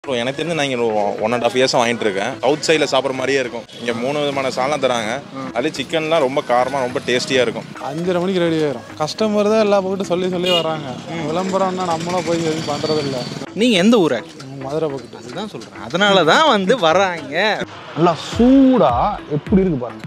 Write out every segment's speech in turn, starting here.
Bro எனக்கு தெரிஞ்சு நான் இங்கே ஒன் அண்ட் ஆஃப் இயர்ஸாக வாங்கிட்டு இருக்கேன் அவுட் சைடில் சாப்பிட்ற மாதிரியே இருக்கும் இங்கே மூணு விதமான சாலம் தராங்க அது சிக்கன்லாம் ரொம்ப காரமாக ரொம்ப டேஸ்டியாக இருக்கும் அஞ்சரை மணிக்கு ரெடி ஆயிரும் கஸ்டமர் தான் எல்லா பக்கட்டும் சொல்லி சொல்லி வராங்க விளம்பரம்னா நம்மளும் போய் எதுவும் பண்றது இல்ல நீங்க எந்த ஊர் மதுரை பக்கத்து அதுதான் சொல்றேன் அதனால தான் வந்து வர்றாங்க நல்லா சூடா எப்படி இருக்கு பாருங்க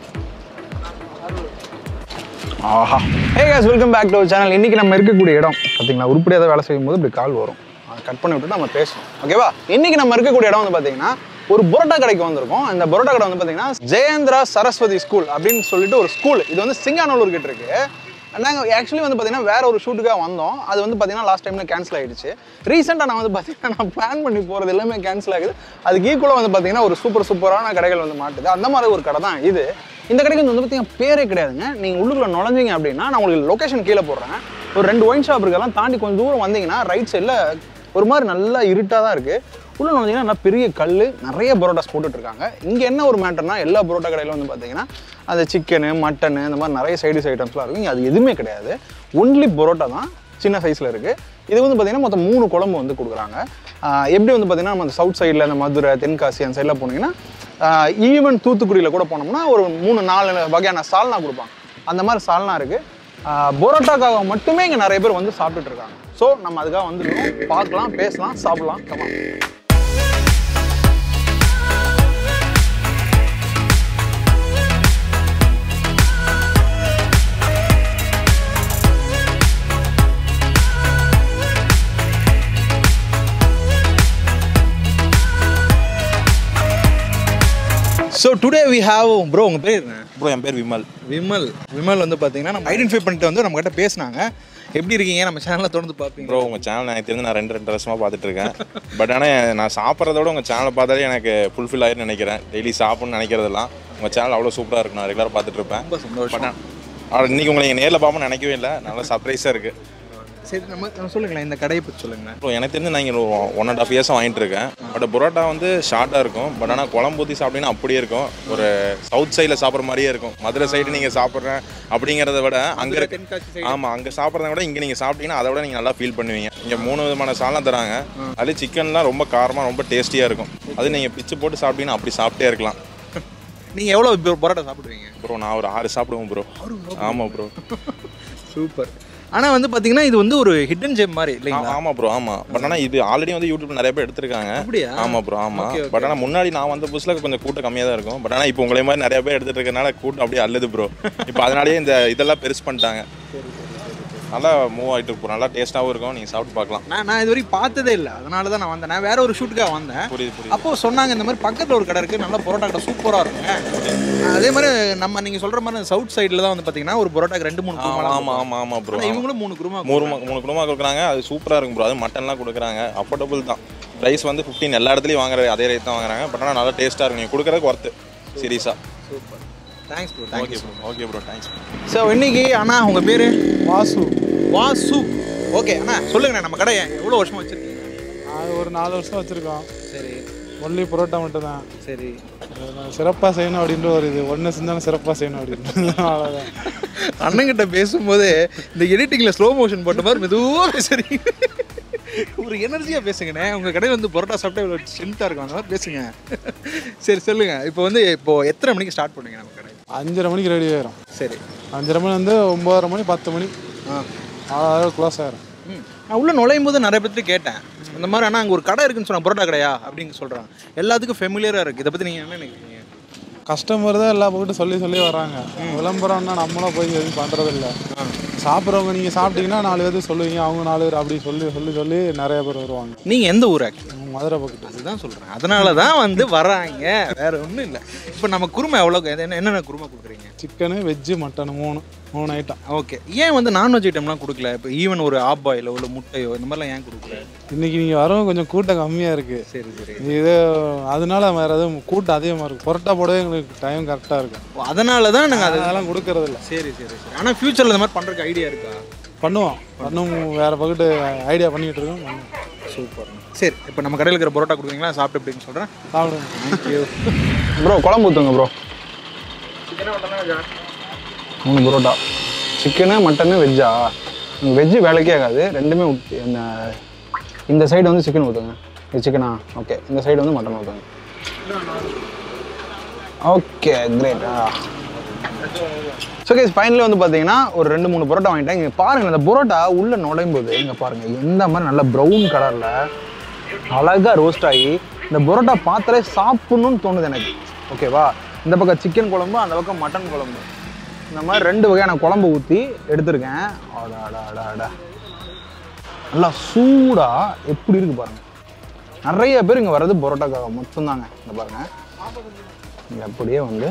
ஆஹா hey guys welcome back to channel இன்னைக்கு நம்ம இருக்கக்கூடிய இடம் பார்த்தீங்களா உருப்படியாக வேலை செய்யும் போது இப்படி கால் வரும் அதை கட் பண்ணி விட்டுட்டு நம்ம பேசணும் ஓகேவா இன்னைக்கு நம்ம இருக்கக்கூடிய இடம் வந்து பார்த்தீங்கன்னா ஒரு பரோட்டா கடைக்கு வந்திருக்கோம் இந்த பரோட்டா கடை வந்து பார்த்தீங்கன்னா ஜெயேந்திரா சரஸ்வதி ஸ்கூல் அப்படின்னு சொல்லிட்டு ஒரு ஸ்கூல் இது வந்து சிங்கானூர் கிட்ட இருக்கு நாங்கள் ஆக்சுவலி வந்து பார்த்தீங்கன்னா வேற ஒரு ஷூட்டுக்காக வந்தோம் அது வந்து பார்த்தீங்கன்னா லாஸ்ட் டைமில் கேன்சல் ஆயிடுச்சு ரீசெண்டாக நான் வந்து பார்த்தீங்கன்னா நான் பிளான் பண்ணி போகிறது எல்லாமே கேன்சல் ஆகுது அதுக்கு ஈக்குவலாக வந்து பார்த்தீங்கன்னா ஒரு சூப்பர் சூப்பரான கடைகள் வந்து மாட்டுது அந்த மாதிரி ஒரு கடை தான் இது இந்த கடைக்கு வந்து பார்த்தீங்கன்னா பேரே கிடையாதுங்க நீங்கள் உள்ளுக்குள்ள நுழைஞ்சிங்க அப்படின்னா நான் உங்களுக்கு லொக்கேஷன் கீழே போடுறேன் ஒரு ரெண்டு ஒயின் ஷாப் இருக்கெல்லாம் தாண்டி கொஞ்சம் தூரம் வந்தீங்கன்னா ரைட் சைடில் ஒரு மாதிரி நல்லா இருட்டாக தான் இருக்குது உள்ள நுழைஞ்சிங்கன்னா நல்லா பெரிய கல் நிறைய பரோட்டாஸ் போட்டுட்டு இருக்காங்க இங்கே என்ன ஒரு மேட்டர்னா எல்லா பரோட்டா கடையிலும் வந்து பார்த்தீங்கன்னா அந்த சிக்கனு மட்டனு இந்த மாதிரி நிறைய சைடிஸ் ஐட்டம்ஸ்லாம் இருக்கும் இங்கே அது எதுவுமே கிடையாது ஒன்லி பரோட்டா தான் சின்ன சைஸில் இருக்குது இது வந்து பார்த்தீங்கன்னா மொத்தம் மூணு குழம்பு வந்து கொடுக்குறாங்க ஆஹ் எப்படி வந்து பார்த்தீங்கன்னா நம்ம அந்த சவுத் சைடில் அந்த மதுரை தென்காசி அந்த சைடில் போனீங்கன்னா ஈவன் தூத்துக்குடியில் கூட போனோம்னா ஒரு மூணு நாலு வகையான சால்னா கொடுப்பாங்க அந்த மாதிரி சால்னா இருக்குது பரோட்டாக்காக மட்டுமே இங்கே நிறைய பேர் வந்து சாப்பிட்டுட்டு இருக்காங்க ஸோ நம்ம அதுக்காக வந்துருக்கோம் பார்க்கலாம் பேசலாம் சாப்பிடலாம் கமா so today we have bro உங்க பேர் என்ன ப்ரோ என் பேர் விமல் விமல் விமல் வந்து பார்த்தீங்கன்னா நம்ம ஐடென்டிஃபை பண்ணிட்டு வந்து நம்ம கிட்ட பேசினாங்க எப்படி இருக்கீங்க நம்ம சேனலை தொடர்ந்து பார்ப்பீங்க ப்ரோ உங்கள் சேனல் எனக்கு தெரிஞ்சு நான் ரெண்டு ரெண்டு வருஷமாக பார்த்துட்டு இருக்கேன் பட் ஆனால் நான் சாப்பிட்றதோட உங்கள் சேனலை பார்த்தாலே எனக்கு ஃபுல்ஃபில் ஆயிருன்னு நினைக்கிறேன் டெய்லி சாப்பிட்ணும்னு நினைக்கிறதெல்லாம் உங்கள் சேனல் அவ்வளோ சூப்பராக இருக்கும் நான் ரெகுலராக பார்த்துட்டு இருப்பேன் ரொம்ப சந்தோஷம் ஆனால் இன்னைக்கு உங்களை நீங்கள் நேரில் பார்ப்போம்னு நினைக்கவே இல்லை நல்லா சர்ப்ரைஸாக இருக்குது சரி நம்ம நம்ம சொல்லுங்களேன் இந்த கடையை பற்றி சொல்லுங்களேன் ப்ரோ எனக்கு தெரிஞ்சு நான் இங்கே ஒன் அண்ட் ஆஃப் இயர்ஸாக வாங்கிட்டு இருக்கேன் பட் பரோட்டா வந்து ஷார்ட்டாக இருக்கும் பட் ஆனால் குழம்பு ஊற்றி சாப்பிட்டீங்கன்னா அப்படியே இருக்கும் ஒரு சவுத் சைடில் சாப்பிட்ற மாதிரியே இருக்கும் மதுரை சைடு நீங்கள் சாப்பிட்றேன் அப்படிங்கிறத விட அங்கே இருக்க தென்காசி side. ஆமாம் அங்கே சாப்பிட்றத விட இங்கே நீங்கள் சாப்பிட்டீங்கன்னா அதை விட நீங்கள் நல்லா ஃபீல் பண்ணுவீங்க இங்கே மூணு விதமான சாலம் தராங்க அது சிக்கன்லாம் ரொம்ப காரமாக ரொம்ப டேஸ்டியாக இருக்கும் அது நீங்கள் பிச்சு போட்டு சாப்பிட்டீங்கன்னா அப்படி சாப்பிட்டே இருக்கலாம் நீங்கள் எவ்வளோ பரோட்டா சாப்பிடுவீங்க ப்ரோ நான் ஒரு ஆறு சாப்பிடுவேன் ப்ரோ ஆமாம் ப்ரோ சூப்பர் ஆனால் வந்து பார்த்தீங்கன்னா இது வந்து ஒரு ஹிடன் ஜெம் மாதிரி இல்லைங்களா ஆமாம் ப்ரோ ஆமாம் பட் ஆனால் இது ஆல்ரெடி வந்து யூடியூப்ல நிறைய பேர் எடுத்திருக்காங்க அப்படியா? ஆமாம் ப்ரோ ஆமாம் Okay, okay. பட் ஆனால் முன்னாடி நான் வந்த புதுசில் கொஞ்சம் கூட்டம் கம்மியாக தான் இருக்கும் பட் ஆனால் இப்போ உங்களை மாதிரி நிறைய பேர் எடுத்துட்டு இருக்கனால கூட்டம் அப்படியே அல்லது ப்ரோ இப்போ அதனாலேயே இந்த இதெல்லாம் பெருசு பண்ணிட்டாங்க நல்லா மூவ் ஆகிட்டு இருக்கும் நல்லா டேஸ்ட்டாகவும் இருக்கும் நீங்கள் சாப்பிட்டு பார்க்கலாம் நான் நான் இது வரைக்கும் பார்த்ததே இல்லை அதனால தான் நான் வந்தேன் நான் வேற ஒரு ஷூட்டுக்காக வந்தேன் புரியுது புரியுது அப்போ சொன்னாங்க இந்த மாதிரி பக்கத்தில் ஒரு கடை இருக்குது நல்ல பரோட்டா கடை சூப்பராக இருக்குங்க அதே மாதிரி நம்ம நீங்கள் சொல்கிற மாதிரி சவுத் சைடில் தான் வந்து பார்த்தீங்கன்னா ஒரு பரோட்டாக்கு ரெண்டு மூணு குருமா ஆமாம் ஆமாம் ஆமாம் ஆமாம் ப்ரோ இவங்களும் மூணு குருமா மூணு ம- மூணு குடும்பம் கொடுக்குறாங்க அது சூப்பராக இருக்கும் ப்ரோ அது மட்டன்லாம் கொடுக்குறாங்க அஃபோர்டபுள் தான் ப்ரைஸ் வந்து ஃபிஃப்டீன் எல்லா இடத்துலையும் வாங்குற அதே ரேட் தான் வாங்குறாங்க பட் ஆனால் நல்லா டேஸ்ட்டாக இருக்கும் நீங்கள் கொடுக்குறதுக்கு ஒர்த்து சீரியஸாக super thanks bro okay thank you bro okay bro thanks so இன்னைக்கு அண்ணா உங்கள் பேர் வாசு வாசு ஓகே அண்ணா சொல்லுங்கண்ணா நம்ம கடை எவ்வளோ வருஷமா வச்சுருக்கீங்க அது ஒரு நாலு வருஷம் வச்சிருக்கோம் சரி ஒன்லி பரோட்டா மட்டும் தான் சரி சிறப்பாக செய்யணும் அப்படின்ற ஒரு இது ஒன்று செஞ்சாலும் சிறப்பாக செய்யணும் அப்படின்னு அவ்வளோதான் அண்ணங்கிட்ட பேசும்போது இந்த எடிட்டிங்கில் ஸ்லோ மோஷன் போட்ட மாதிரி மெதுவாக பேசுறீங்க ஒரு எனர்ஜியாக பேசுங்கண்ணே உங்கள் கடையில் வந்து பரோட்டா சாப்பிட்டா இவ்வளோ ஸ்ட்ரென்த்தாக இருக்கும் அந்த மாதிரி பேசுங்க சரி சொல்லுங்க இப்போ வந்து இப்போ எத்தனை மணிக்கு ஸ்டார்ட் பண்ணுங்க நம்ம கடை அஞ்சரை மணிக்கு ரெடி ஆயிரும் சரி அஞ்சரை மணி வந்து ஒம்பதரை மணி பத்து மணி ஆ அதாவது க்ளோஸ் ஆயிரும் ம். நான் உள்ள நுழையும் போது நிறைய பேர்த்து கேட்டேன் இந்த மாதிரி அண்ணா அங்கே ஒரு கடை இருக்குன்னு சொன்னாங்க பரோட்டா கடையா அப்படின்னு சொல்கிறாங்க எல்லாத்துக்கும் ஃபெமிலியராக இருக்குது இதை பற்றி நீங்கள் என்ன நினைக்கிறீங்க கஸ்டமர் தான் எல்லா பக்கட்டும் சொல்லி சொல்லி வராங்க விளம்பரம்னா நம்மளும் போய் எதுவும் பண்ணுறது இல்லை சாப்பிட்றவங்க நீங்கள் சாப்பிட்டீங்கன்னா நாலு பேருக்கு சொல்லுவீங்க அவங்க நாலு பேர் அப்படி சொல்லி சொல்லி சொல்லி நிறைய பேர் வருவாங்க நீங்கள் எந்த ஊர் ஆக்சுவலி மதுரை பக்கத்து அதுதான் சொல்கிறேன் அதனால தான் வந்து வராங்க வேற ஒன்றும் இல்லை இப்போ நம்ம குருமா எவ்வளோ என்ன என்னென்ன குருமா கொடுக்குறீங்க சிக்கனு வெஜ்ஜு மட்டனு மூணு மூணு ஐட்டம் ஓகே ஏன் வந்து நான்வெஜ் ஐட்டம்லாம் கொடுக்கல இப்போ ஈவன் ஒரு ஆப் பாயிலோ இல்லை முட்டையோ இந்த மாதிரிலாம் ஏன் கொடுக்கல இன்னைக்கு நீங்கள் வரவும் கொஞ்சம் கூட்டம் கம்மியாக இருக்குது சரி சரி இது அதனால வேற எதுவும் கூட்டம் அதிகமாக இருக்கும் பரோட்டா போடவே எங்களுக்கு டைம் கரெக்டாக இருக்கும் அதனால தான் நாங்கள் அது அதெல்லாம் கொடுக்கறது இல்லை சரி சரி சரி ஆனால் ஃப்யூச்சரில் இந்த மாதிரி பண்ணுறதுக்கு ஐடியா இருக்கா பண்ணுவோம் பண்ணும் வேற பக்கத்து ஐடியா பண்ணிக்கிட்டு இருக்கோம் பண்ணுவோம் சூப்பர் சரி இப்போ நம்ம கடையில் இருக்கிற பரோட்டா கொடுக்குறீங்களா சாப்பிட்டு அப்படின்னு சொல்கிறேன் சாப்பிடுங்க தேங்க்யூ ப்ரோ குழம்பு ஊற்றுங்க ப்ரோ மூணு பரோட்டா சிக்கனு மட்டனு வெஜ்ஜா வெஜ்ஜு வேலைக்கே ஆகாது ரெண்டுமே ஊத்தி- இந்த இந்த சைடு வந்து சிக்கன் ஊற்றுங்க இது சிக்கனா ஓகே இந்த சைடு வந்து mutton okay okay great so guys finally வந்து பார்த்தீங்கன்னா ஒரு ரெண்டு மூணு பரோட்டா வாங்கிட்டேன் இங்கே பாருங்கள் இந்த பரோட்டா உள்ளே நுழையும் போது இங்கே பாருங்கள் எந்த மாதிரி நல்ல ப்ரௌன் கலரில் அழகாக ரோஸ்ட் ஆகி இந்த பரோட்டா பார்த்தாலே சாப்பிட்ணுன்னு தோணுது எனக்கு ஓகேவா இந்த பக்கம் சிக்கன் குழம்பு அந்த பக்கம் மட்டன் குழம்பு இந்த மாதிரி ரெண்டு வகையான குழம்பு ஊற்றி எடுத்திருக்கேன் அடா அடா அடா அடா நல்லா சூடாக எப்படி இருக்கு பாருங்க நிறைய பேர் இங்கே வர்றது பரோட்டாக்காக மட்டும்தாங்க இந்த பாருங்க இங்க அப்படியே வந்து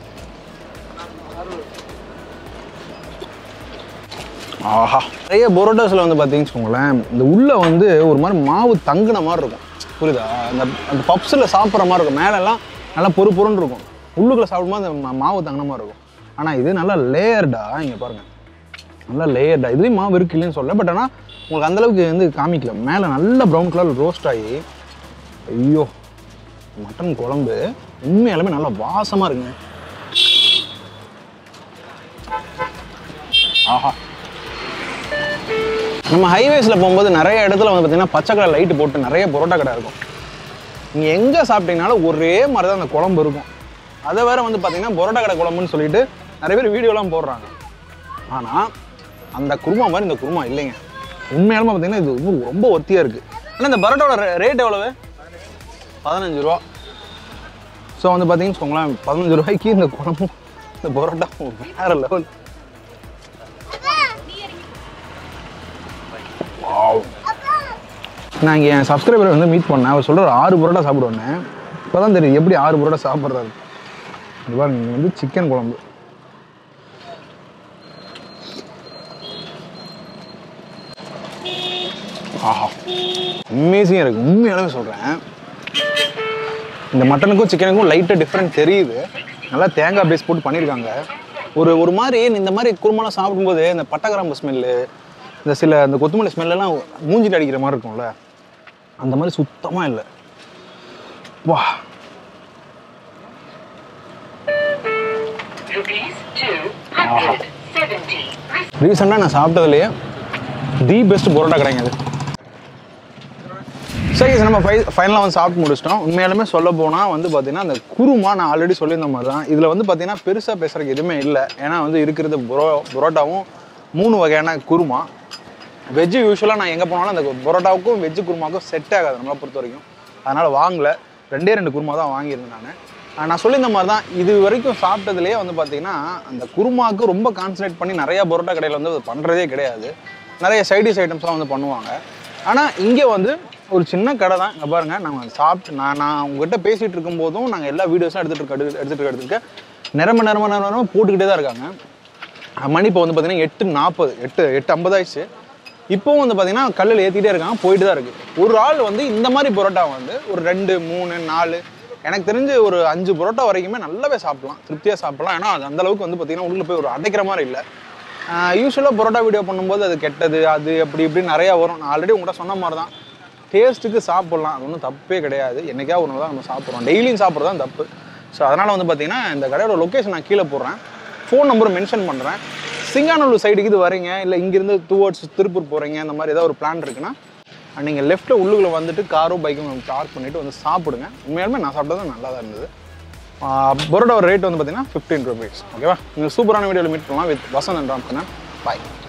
ஆஹா நிறைய பரோட்டாஸில் வந்து பார்த்தீங்கன்னு வச்சுக்கோங்களேன் இந்த உள்ள வந்து ஒரு மாதிரி மாவு தங்குன மாதிரி இருக்கும் புரியுதா அந்த அந்த பப்ஸில் சாப்பிட்ற மாதிரி இருக்கும் மேலெல்லாம் நல்லா பொறு பொருன்னு இருக்கும் உள்ளுக்குள்ளே சாப்பிடும்போது அந்த மா- மாவு தங்கின மாதிரி இருக்கும் ஆனால் இது நல்லா லேயர்டா இங்கே பாருங்க நல்லா லேயர்டா இதுலேயும் மாவு இருக்கு இல்லைன்னு சொல்ல பட் ஆனால் உங்களுக்கு அந்தளவுக்கு வந்து காமிக்கல மேலே நல்ல ப்ரௌன் கலர் ரோஸ்ட் ஆகி ஐயோ மட்டன் குழம்பு உண்மையாலுமே நல்லா வாசமாக இருக்குங்க ஆஹா நம்ம ஹைவேஸில் போகும்போது நிறைய இடத்துல வந்து பார்த்தீங்கன்னா பச்சை கலர் லைட்டு போட்டு நிறைய பரோட்டா கடை இருக்கும் நீங்கள் எங்கே சாப்பிட்டீங்கனாலும் ஒரே மாதிரி தான் அந்த குழம்பு இருக்கும் அதை வேற வந்து பார்த்தீங்கன்னா பரோட்டா கடை குழம்புன்னு சொல்லிட்டு நிறைய பேர் வீடியோலாம் போடுறாங்க ஆனால் அந்த குருமா மாதிரி இந்த குருமா இல்லைங்க உண்மையாலுமே பார்த்தீங்கன்னா இது ரொம்ப- ரொம்ப ஒத்தியாக இருக்குது ஆனால் இந்த பரோட்டாவோட ரேட் எவ்வளவு பதினஞ்சு ரூபா ஸோ வந்து பார்த்தீங்கன்னு வச்சுக்கோங்களேன் பதினஞ்சு ரூபாய்க்கு இந்த குழம்பும் இந்த பரோட்டா வேற லெவல் நான் இங்கே என் சப்ஸ்கிரைபரை வந்து மீட் பண்ணேன் அவர் சொல்கிற ஆறு பரோட்டா சாப்பிடுவேன்னு இப்போ தான் தெரியுது எப்படி ஆறு பரோட்டா சாப்பிட்றாரு இது பாருங்க இங்கே வந்து சிக்கன் குழம்பு ஆஹா அமேசிங்காக இருக்குது உண்மையாலுமே சொல்கிறேன் இந்த மட்டனுக்கும் சிக்கனுக்கும் லைட்டாக டிஃப்ரெண்ட் தெரியுது நல்லா தேங்காய் பேஸ் போட்டு பண்ணியிருக்காங்க ஒரு ஒரு மாதிரி இந்த மாதிரி குருமெல்லாம் சாப்பிடும்போது இந்த பட்டகிராம்பு ஸ்மெல்லு இந்த சில இந்த கொத்தமல்லி ஸ்மெல்லாம் மூஞ்சிட்டு அடிக்கிற மாதிரி இருக்கும்ல அந்த மாதிரி சுத்தமாக இல்லை வா Rupees 270. ரீசெண்டாக நான் சாப்பிட்டதுலேயே தி பெஸ்ட் பரோட்டா கடைங்க அது சரி இது நம்ம ஃபை ஃபைனலாக வந்து சாப்பிட்டு முடிச்சிட்டோம் உண்மையாலுமே சொல்ல போனால் வந்து பார்த்தீங்கன்னா அந்த குருமா நான் ஆல்ரெடி சொல்லியிருந்த மாதிரி தான் இதில் வந்து பார்த்தீங்கன்னா பெருசாக பேசுகிறதுக்கு எதுவுமே இல்லை ஏன்னா வந்து இருக்கிறது புரோ பரோட்டாவும் மூணு வகையான குருமா வெஜ்ஜு யூஸ்வலாக நான் எங்கே போனாலும் அந்த பரோட்டாவுக்கும் வெஜ்ஜு குருமாவுக்கும் செட் ஆகாது நம்மளை பொறுத்த வரைக்கும் அதனால் வாங்கல ரெண்டே ரெண்டு குருமா தான் வாங்கியிருந்தேன் நான் நான் சொல்லியிருந்த மாதிரி தான் இது வரைக்கும் சாப்பிட்டதுலேயே வந்து பார்த்தீங்கன்னா அந்த குருமாவுக்கு ரொம்ப கான்சன்ட்ரேட் பண்ணி நிறையா பரோட்டா கடையில் வந்து அது பண்ணுறதே கிடையாது நிறைய சைடிஷ் ஐட்டம்ஸ்லாம் வந்து பண்ணுவாங்க ஆனால் இங்கே வந்து ஒரு சின்ன கடை தான் இங்கே பாருங்க நாங்கள் சாப்பிட்டு நான் நான் உங்ககிட்ட பேசிகிட்டு இருக்கும்போதும் நாங்கள் எல்லா வீடியோஸும் எடுத்துகிட்டு இருக்க எடுத்துகிட்டு எடுத்துருக்க நிரம்ப நிரம்ப நிரம்ப நிரம்ப போட்டுக்கிட்டே தான் இருக்காங்க மணி இப்போ வந்து பார்த்தீங்கன்னா எட்டு நாற்பது எட்டு எட்டு ஐம்பது ஆயிடுச்சு இப்போவும் வந்து பார்த்தீங்கன்னா கல்லில் ஏற்றிட்டே இருக்காங்க போயிட்டு தான் இருக்குது ஒரு ஆள் வந்து இந்த மாதிரி பரோட்டா வந்து ஒரு ரெண்டு மூணு நாலு எனக்கு தெரிஞ்சு ஒரு அஞ்சு பரோட்டா வரைக்குமே நல்லாவே சாப்பிடலாம் திருப்தியாக சாப்பிடலாம் ஏன்னா அது அந்த அளவுக்கு வந்து பார்த்தீங்கன்னா உள்ள போய் ஒரு அடைக்கிற மாதிரி இல்லை யூஸ்வலாக பரோட்டா வீடியோ பண்ணும்போது அது கெட்டது அது அப்படி இப்படி நிறையா வரும் நான் ஆல்ரெடி உங்கள்கிட்ட சொன்ன மாதிரி தான் டேஸ்ட்டுக்கு சாப்பிட்லாம் அது ஒன்றும் தப்பே கிடையாது என்னைக்கா ஒரு நாள் தான் நம்ம சாப்பிட்றோம் டெய்லியும் சாப்பிட்றது தான் தப்பு ஸோ அதனால் வந்து பார்த்தீங்கன்னா இந்த கடையோட லொக்கேஷன் நான் கீழே போடுறேன் ஃபோன் நம்பரும் மென்ஷன் பண்ணுறேன் சிங்கானூர் சைடுக்கு இது வரீங்க இல்லை இங்கேருந்து டுவோர்ட்ஸ் திருப்பூர் போகிறீங்க இந்த மாதிரி ஏதாவது ஒரு பிளான் இருக்குன்னா நீங்கள் லெஃப்ட்டில் உள்ளுக்குள்ள வந்துட்டு காரும் பைக்கும் பார்க் பண்ணிவிட்டு வந்து சாப்பிடுங்க உண்மையாலுமே நான் சாப்பிட்டது நல்லா தான் இருந்தது பரோடாவோட ரேட் வந்து பார்த்தீங்கன்னா ஃபிஃப்டீன் ருபீஸ் ஓகேவா நீங்கள் சூப்பரான வீடியோவில் மீட் பண்ணலாம் with Vasanth and Ram bye